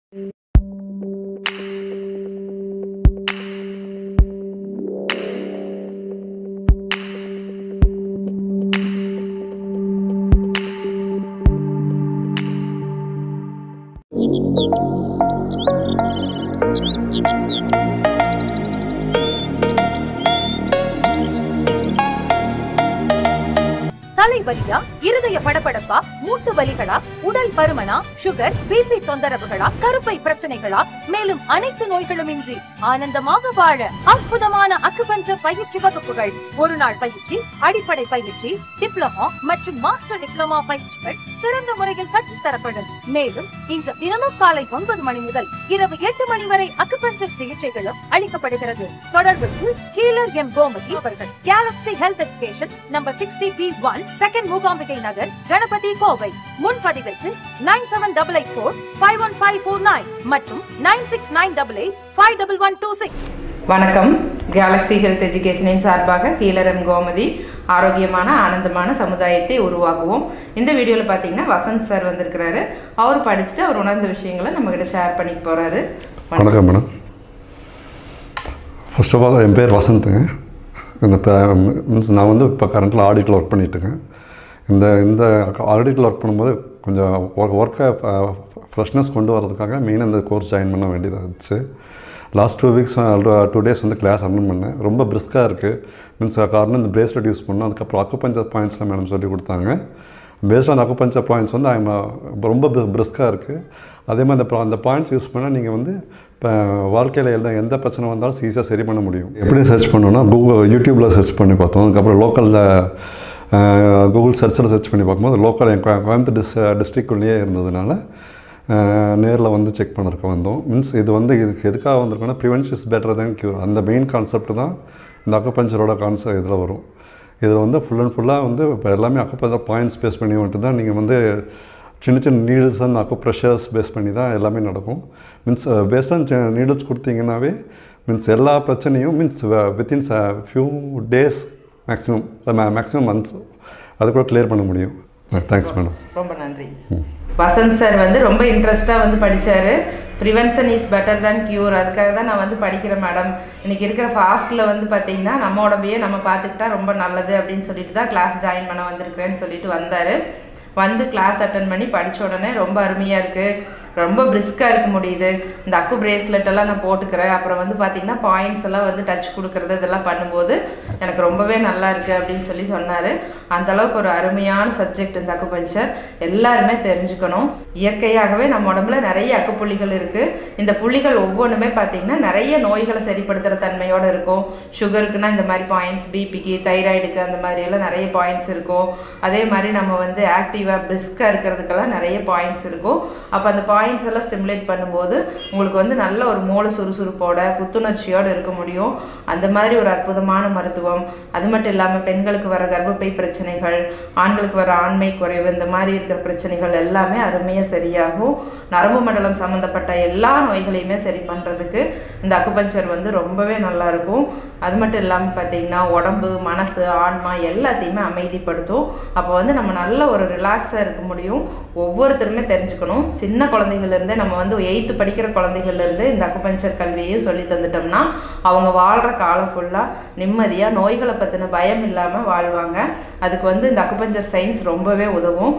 தலைவலியா இருதய படபடப்பா மூட்டு வலிகளா உடல் பருமனா சுகர் பிபி தொந்தரவுகளா கருப்பை பிரச்சனைகளா மேலும் அனைத்து நோய்களும் இன்றி ஆனந்தமாக வாழ அற்புதமான அக்குபஞ்சர் பயிற்சி வகுப்புகள் ஒரு நாள் பயிற்சி அடிப்படை பயிற்சி டிப்ளமோ மற்றும் மாஸ்டர் டிப்ளமோ பயிற்சிகள் சிறந்த முறையில் கற்றுத்தரப்படும் மேலும் இன்று தினமும் காலை ஒன்பது மணி முதல் இரவு எட்டு மணி வரை அக்குபஞ்சர் சிகிச்சைகளும் அளிக்கப்படுகிறது தொடர்புக்கு ஹீலர் எம் கோமதி அவர்கள் Galaxy health education number sixty B one second Mookambigai Nagar Ganapathi Kovai முன்பதிவிற்கு nine seven double eight four five one five four nine மற்றும் nine six nine double eight five double one two six வணக்கம் Galaxy health எஜுகேஷனின் சார்பாக ஹீலரன் கோமதி ஆரோக்கியமான ஆனந்தமான சமுதாயத்தை உருவாக்குவோம் இந்த வீடியோவில் பார்த்தீங்கன்னா வசந்த் சார் வந்திருக்கிறாரு அவர் படிச்சுட்டு அவர் உணர்ந்த விஷயங்களை நம்மக்கிட்ட ஷேர் பண்ணிக்க போகிறாரு வணக்கம் மேடம் ஃபர்ஸ்ட் ஆஃப் ஆல் என் பேர் வசந்த்ங்க இந்த இப்போ மீன்ஸ் நான் வந்து இப்போ கரண்ட்டில் ஆடிட்டில் ஒர்க் பண்ணிகிட்ருக்கேன் இந்த இந்த ஆடிட்டில் ஒர்க் பண்ணும்போது கொஞ்சம் ஒர்க் ஒர்க்கை ஃப்ரெஷ்னஸ் கொண்டு வரதுக்காக மெயினாக இந்த கோர்ஸ் ஜாயின் பண்ண வேண்டியதாக இருந்துச்சு last two weeks two days வந்து கிளாஸ் அட்டன் பண்ணேன் ரொம்ப பிரிஸ்காக இருக்குது மீன்ஸ் காரணம் இந்த பிரேஸ்லெட் யூஸ் பண்ணோம் அதுக்கப்புறம் அக்குபஞ்சர் பாயிண்ட்ஸ்லாம் மேடம் சொல்லி கொடுத்தாங்க பேஸ்ட் ஆன் அக்குபஞ்சர் பாயிண்ட்ஸ் வந்து ஐம் ரொம்ப பிரிஸ்காக இருக்குது அதே மாதிரி அந்த அந்த பாயிண்ட்ஸ் யூஸ் பண்ணால் நீங்கள் வந்து இப்போ வாழ்க்கையில் எந்த எந்த பிரச்சனை வந்தாலும் ஈஸியாக சரி பண்ண முடியும் எப்படி சர்ச் பண்ணோன்னா கூகுள் யூடியூப்பில் சர்ச் பண்ணி பார்த்தோம் அதுக்கப்புறம் லோக்கலில் கூகுள் சர்ச்சில் சர்ச் பண்ணி பார்க்கும்போது லோக்கல் என் கோய- கோயம்புத்தூர் டிஸ் டிஸ்ட்ரிக்ட்குள்ளேயே இருந்ததுனால நேரில் வந்து செக் பண்ணறதுக்கு வந்தோம் மீன்ஸ் இது வந்து இதுக்கு எதுக்காக வந்திருக்கோன்னா prevention is better than cure அந்த மெயின் கான்செப்ட் தான் இந்த அக்குபஞ்சரோட கான்செப்ட் இதில் வரும் இதில் வந்து ஃபுல் அண்ட் ஃபுல்லாக வந்து இப்போ எல்லாமே அக்குபஞ்சர் பாயிண்ட்ஸ் பேஸ் பண்ணி வந்துட்டு தான் நீங்கள் வந்து சின்ன சின்ன needles and acupressures base பண்ணி தான் எல்லாமே நடக்கும் மீன்ஸ் பேஸ்ட் ஆன் நீடில்ஸ் கொடுத்தீங்கன்னாவே மீன்ஸ் எல்லா பிரச்சனையும் means within few days maximum maximum months அது கூட கிளியர் பண்ண முடியும் தேங்க்ஸ் மேடம் ரொம்ப நன்றி வசந்த் சார் வந்து ரொம்ப இன்ட்ரெஸ்டாக வந்து படிச்சாரு prevention is better than cure அதுக்காக தான் நான் வந்து படிக்கிறேன் மேடம் இன்னைக்கு இருக்கிற ஃபாஸ்ட்டில் வந்து பார்த்தீங்கன்னா நம்ம உடம்பையே நம்ம பார்த்துக்கிட்டா ரொம்ப நல்லது அப்படின்னு சொல்லிட்டு தான் கிளாஸ் ஜாயின் பண்ண வந்திருக்கிறேன்னு சொல்லிட்டு வந்தார் வந்து கிளாஸ் அட்டன் பண்ணி படிச்ச உடனே ரொம்ப அருமையாக இருக்குது ரொம்ப பிரிஸ்காக இருக்க முடியுது இந்த அக்கு பிரேஸ்லெட் எல்லாம் நான் போட்டுக்கிறேன் அப்புறம் வந்து பார்த்தீங்கன்னா பாயிண்ட்ஸ் எல்லாம் வந்து டச் கொடுக்கறது இதெல்லாம் பண்ணும்போது எனக்கு ரொம்பவே நல்லா இருக்கு அப்படின்னு சொல்லி சொன்னார் அந்த அளவுக்கு ஒரு அருமையான சப்ஜெக்ட் இந்த அக்கு பஞ்சர் எல்லாருமே தெரிஞ்சுக்கணும் இயற்கையாகவே நம்ம உடம்புல நிறைய அக்கு புள்ளிகள் இருக்குது இந்த புள்ளிகள் ஒவ்வொன்றுமே பார்த்தீங்கன்னா நிறைய நோய்களை சரிப்படுத்துகிற தன்மையோடு இருக்கும் சுகருக்குன்னா இந்த மாதிரி பாயிண்ட்ஸ் பிபிக்கு தைராய்டுக்கு அந்த மாதிரி எல்லாம் நிறைய பாயிண்ட்ஸ் இருக்கும் அதே மாதிரி நம்ம வந்து ஆக்டிவாக பிரிஸ்காக இருக்கிறதுக்கெல்லாம் நிறைய பாயிண்ட்ஸ் இருக்கும் அப்போ அந்த பாயிண்ட்ஸ் எல்லாம் ஸ்டிமுலேட் பண்ணும்போது உங்களுக்கு வந்து நல்ல ஒரு மூளை சுறுசுறுப்போட புத்துணர்ச்சியோடு இருக்க முடியும் அந்த மாதிரி ஒரு அற்புதமான மருத்துவம் அது மட்டும் இல்லாமல் பெண்களுக்கு வர கர்ப்பப்பை பிரச்சனைகள் ஆண்களுக்கு வர ஆண்மை குறைவு இந்த மாதிரி இருக்கிற பிரச்சனைகள் எல்லாமே அருமையாக சரியாகும் நரம்பு மண்டலம் சம்மந்தப்பட்ட எல்லா நோய்களையுமே சரி பண்ணுறதுக்கு இந்த அக்குபஞ்சர் வந்து ரொம்பவே நல்லா இருக்கும் அது மட்டும் இல்லாமல் பார்த்தீங்கன்னா உடம்பு மனசு ஆன்மா எல்லாத்தையுமே அமைதிப்படுத்தும் அப்போ வந்து நம்ம நல்ல ஒரு ரிலாக்ஸாக இருக்க முடியும் ஒவ்வொருத்தருமே தெரிஞ்சுக்கணும் சின்ன குழந்தைகள்லேருந்தே நம்ம வந்து எயித்து படிக்கிற குழந்தைகள்லேருந்து இந்த அக்குபஞ்சர் கல்வியையும் சொல்லி தந்துட்டோம்னா அவங்க வாழ்கிற காலம் ஃபுல்லாக நிம்மதியாக நோய்களை பற்றின பயம் இல்லாமல் வாழ்வாங்க அதுக்கு வந்து இந்த அக்குபஞ்சர் சயின்ஸ் ரொம்பவே உதவும்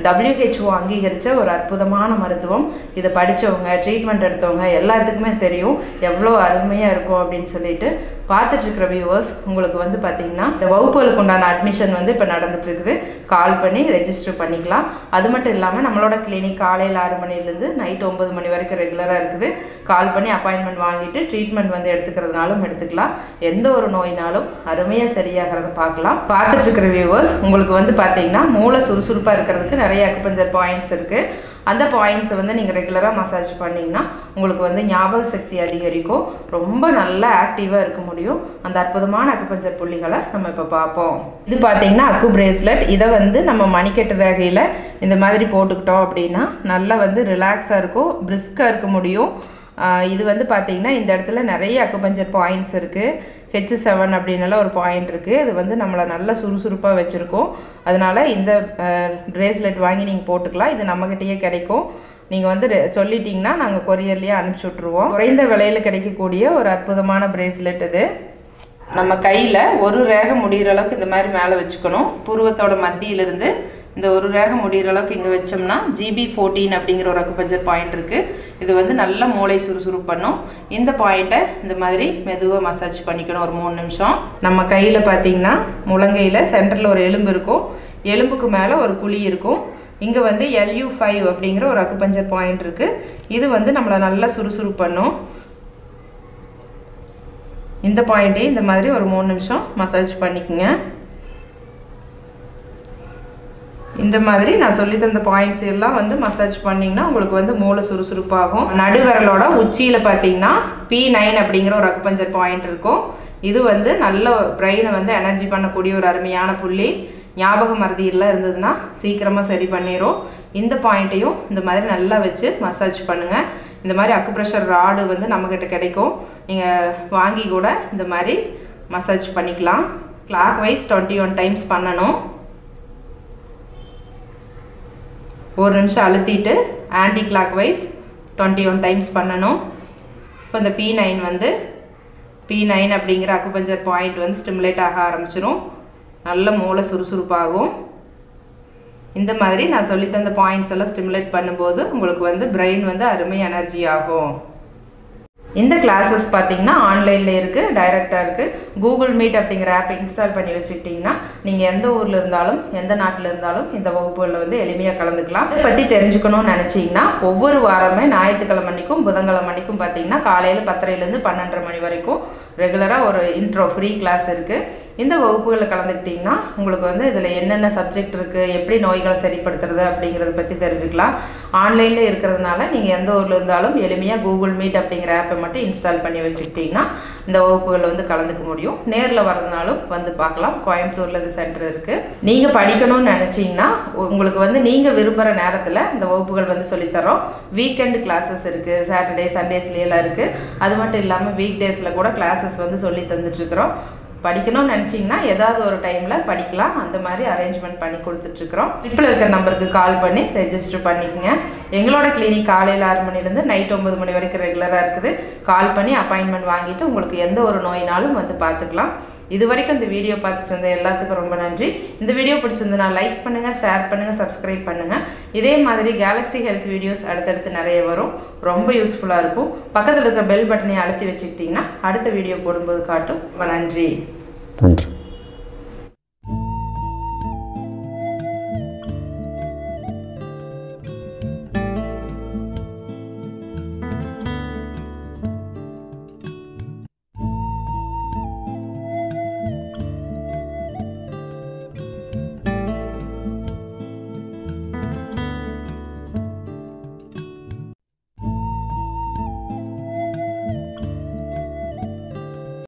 WHO அங்கீகரித்த ஒரு அற்புதமான மருத்துவம் இதை படித்தவங்க ட்ரீட்மெண்ட் எடுத்தவங்க எல்லாத்துக்குமே தெரியும் எவ்வளோ அருமையாக இருக்கும் அப்படின்னு சொல்லிட்டு பார்த்துட்டு இருக்கிற வியூவர்ஸ் உங்களுக்கு வந்து பார்த்தீங்கன்னா இந்த வகுப்புகளுக்கு உண்டான அட்மிஷன் வந்து இப்போ நடந்துட்டு இருக்குது கால் பண்ணி ரெஜிஸ்டர் பண்ணிக்கலாம் அது மட்டும் இல்லாமல் நம்மளோட கிளினிக் காலையில் ஆறு மணிலேருந்து நைட் ஒம்பது மணி வரைக்கும் ரெகுலராக இருக்குது கால் பண்ணி அப்பாயின்மெண்ட் வாங்கிட்டு ட்ரீட்மெண்ட் வந்து எடுத்துக்கிறதுனாலும் எடுத்துக்கலாம் எந்த ஒரு நோயினாலும் அருமையாக சரியாகிறத பார்க்கலாம் பார்த்துட்டு இருக்கிற வியூவர்ஸ் உங்களுக்கு வந்து பார்த்தீங்கன்னா மூளை சுறுசுறுப்பாக இருக்கிறதுக்கு நிறைய அக்குபஞ்சர் பாயிண்ட்ஸ் இருக்குது அந்த பாயிண்ட்ஸை வந்து நீங்கள் ரெகுலராக மசாஜ் பண்ணிங்கன்னா உங்களுக்கு வந்து ஞாபக சக்தி அதிகரிக்கும் ரொம்ப நல்லா ஆக்டிவாக இருக்க முடியும் அந்த அற்புதமான அக்குபஞ்சர் புள்ளிகளை நம்ம இப்போ பார்ப்போம் இது பார்த்தீங்கன்னா அக்கு பிரேஸ்லெட் இதை வந்து நம்ம மணிக்கட்டு ரேகையில் இந்த மாதிரி போட்டுக்கிட்டோம் அப்படின்னா நல்லா வந்து ரிலாக்ஸாக இருக்கும் பிரிஸ்காக இருக்க முடியும் ஆஹ் இது வந்து பார்த்தீங்கன்னா இந்த இடத்துல நிறைய அக்குபஞ்சர் பாயிண்ட்ஸ் இருக்குது ஹெச் செவன் அப்படின்னால ஒரு பாயிண்ட் இருக்குது இது வந்து நம்மளை நல்லா சுறுசுறுப்பாக வச்சுருக்கோம் அதனால் இந்த பிரேஸ்லெட் வாங்கி நீங்கள் போட்டுக்கலாம் இது நம்மக்கிட்டேயே கிடைக்கும் நீங்கள் வந்து ரெ- சொல்லிட்டீங்கன்னா நாங்கள் கொரியர்லேயே அனுப்பிச்சி விட்ருவோம் குறைந்த விலையில் கிடைக்கக்கூடிய ஒரு அற்புதமான பிரேஸ்லெட் இது நம்ம கையில் ஒரு ரேகை முடிகிற அளவுக்கு இந்த மாதிரி மேலே வச்சுக்கணும் புருவத்தோட மத்தியிலிருந்து இந்த ஒரு ரேகை முடிகிற அளவுக்கு இங்கே வச்சோம்னா ஜிபி ஃபோர்டீன் அப்படிங்கிற ஒரு அக்குபஞ்சர் பாயிண்ட் இருக்குது இது வந்து நல்ல மூளை சுறுசுறுப்பு பண்ணும் இந்த பாயிண்ட்டை இந்த மாதிரி மெதுவாக மசாஜ் பண்ணிக்கணும் ஒரு மூணு நிமிஷம் நம்ம கையில் பார்த்தீங்கன்னா முழங்கையில் சென்டரில் ஒரு எலும்பு இருக்கும் எலும்புக்கு மேலே ஒரு குழி இருக்கும் இங்கே வந்து எல்யூ ஃபைவ் அப்படிங்கிற ஒரு அக்குபஞ்சர் பாயிண்ட் இருக்குது இது வந்து நம்மளை நல்லா சுறுசுறுப்பு பண்ணும் இந்த பாயிண்ட்டையும் இந்த மாதிரி ஒரு மூணு நிமிஷம் மசாஜ் பண்ணிக்கோங்க இந்த மாதிரி நான் சொல்லி தந்த பாயிண்ட்ஸ் எல்லாம் வந்து மசாஜ் பண்ணிங்கன்னா உங்களுக்கு வந்து மூளை சுறுசுறுப்பாகும் நடுவிரலோட உச்சியில் பார்த்தீங்கன்னா பி நைன் அப்படிங்கிற ஒரு அக்குபஞ்சர் பாயிண்ட் இருக்கும் இது வந்து நல்ல பிரெயினை வந்து எனர்ஜி பண்ணக்கூடிய ஒரு அருமையான புள்ளி ஞாபக மறதியெல்லாம் இருந்ததுன்னா சீக்கிரமாக சரி பண்ணிடும் இந்த பாயிண்ட்டையும் இந்த மாதிரி நல்லா வச்சு மசாஜ் பண்ணுங்கள் இந்த மாதிரி அக்குப்ரெஷர் ராடு வந்து நம்மக்கிட்ட கிடைக்கும் நீங்கள் வாங்கி கூட இந்த மாதிரி மசாஜ் பண்ணிக்கலாம் clock wise twenty one times பண்ணணும் ஒரு நிமிஷம் அழுத்திட்டு clock wise twenty one times பண்ணணும் இப்போ இந்த பி நைன் வந்து பி நைன் அப்படிங்கிற அக்குபஞ்சர் பாயிண்ட் வந்து ஸ்டிமுலேட் ஆக ஆரம்பிச்சிரும் நல்ல மூளை சுறுசுறுப்பாகும் இந்த மாதிரி நான் சொல்லி தந்த பாயிண்ட்ஸ் எல்லாம் ஸ்டிமுலேட் பண்ணும்போது உங்களுக்கு வந்து பிரெயின் வந்து அருமை எனர்ஜி ஆகும் இந்த கிளாஸஸ் பார்த்தீங்கன்னா ஆன்லைனில் இருக்குது டைரெக்டாக இருக்குது கூகுள் மீட் அப்படிங்கிற ஆப் இன்ஸ்டால் பண்ணி வச்சுக்கிட்டிங்கன்னா நீங்கள் எந்த ஊரில் இருந்தாலும் எந்த நாட்டில் இருந்தாலும் இந்த வகுப்புகளில் வந்து எளிமையாக கலந்துக்கலாம் இதை பற்றி தெரிஞ்சுக்கணும்னு நினச்சிங்கன்னா ஒவ்வொரு வாரமே ஞாயிற்றுக்கிழமை அன்னைக்கும் புதன்கிழமை அன்னைக்கும் பார்த்தீங்கன்னா காலையில் பத்தரைலேருந்து பன்னெண்டரை மணி வரைக்கும் ரெகுலராக ஒரு இன்ட்ரோ ஃப்ரீ கிளாஸ் இருக்குது இந்த வகுப்புகளில் கலந்துக்கிட்டிங்கன்னா உங்களுக்கு வந்து இதில் என்னென்ன சப்ஜெக்ட் இருக்குது எப்படி நோய்களை சரிப்படுத்துறது அப்படிங்கிறத பற்றி தெரிஞ்சுக்கலாம் ஆன்லைனில் இருக்கிறதுனால நீங்கள் எந்த ஊரில் இருந்தாலும் எளிமையாக கூகுள் மீட் அப்படிங்கிற ஆப்பை மட்டும் இன்ஸ்டால் பண்ணி வச்சுக்கிட்டிங்கன்னா இந்த வகுப்புகளில் வந்து கலந்துக்க முடியும் நேரில் வரதுனாலும் வந்து பார்க்கலாம் கோயம்புத்தூரில் இந்த சென்டர் இருக்குது நீங்கள் படிக்கணும்னு நினச்சிங்கன்னா உங்களுக்கு வந்து நீங்கள் விரும்புகிற நேரத்தில் இந்த வகுப்புகள் வந்து சொல்லித்தரோம் வீக்கெண்டு கிளாஸஸ் இருக்குது சாட்டர்டே சண்டேஸ்லேயெல்லாம் இருக்குது அது மட்டும் இல்லாமல் வீக் டேஸில் கூட கிளாஸஸ் வந்து சொல்லி தந்துட்டுருக்குறோம் படிக்கணும்னு நினச்சிங்கன்னா ஏதாவது ஒரு டைமில் படிக்கலாம் அந்த மாதிரி அரேஞ்ச்மெண்ட் பண்ணி கொடுத்துட்ருக்குறோம் இப்போ இருக்கிற நம்பருக்கு கால் பண்ணி ரெஜிஸ்டர் பண்ணிக்கோங்க எங்களோட கிளினிக் காலையில் ஆறு மணிலேருந்து நைட் ஒம்பது மணி வரைக்கும் ரெகுலராக இருக்குது கால் பண்ணி அப்பாயின்மெண்ட் வாங்கிட்டு உங்களுக்கு எந்த ஒரு நோயினாலும் வந்து பார்த்துக்கலாம் இது வரைக்கும் இந்த வீடியோ பார்த்துட்டு இருந்த எல்லாத்துக்கும் ரொம்ப நன்றி இந்த வீடியோ பிடிச்சிருந்தனா லைக் பண்ணுங்கள் ஷேர் பண்ணுங்கள் சப்ஸ்கிரைப் பண்ணுங்கள் இதே மாதிரி கேலக்ஸி ஹெல்த் வீடியோஸ் அடுத்தடுத்து நிறைய வரும் ரொம்ப யூஸ்ஃபுல்லாக இருக்கும் பக்கத்தில் இருக்கிற பெல் பட்டனை அழுத்தி வச்சுக்கிட்டிங்கன்னா அடுத்த வீடியோ போடும்போது காட்டும் ரொம்ப நன்றி நன்றி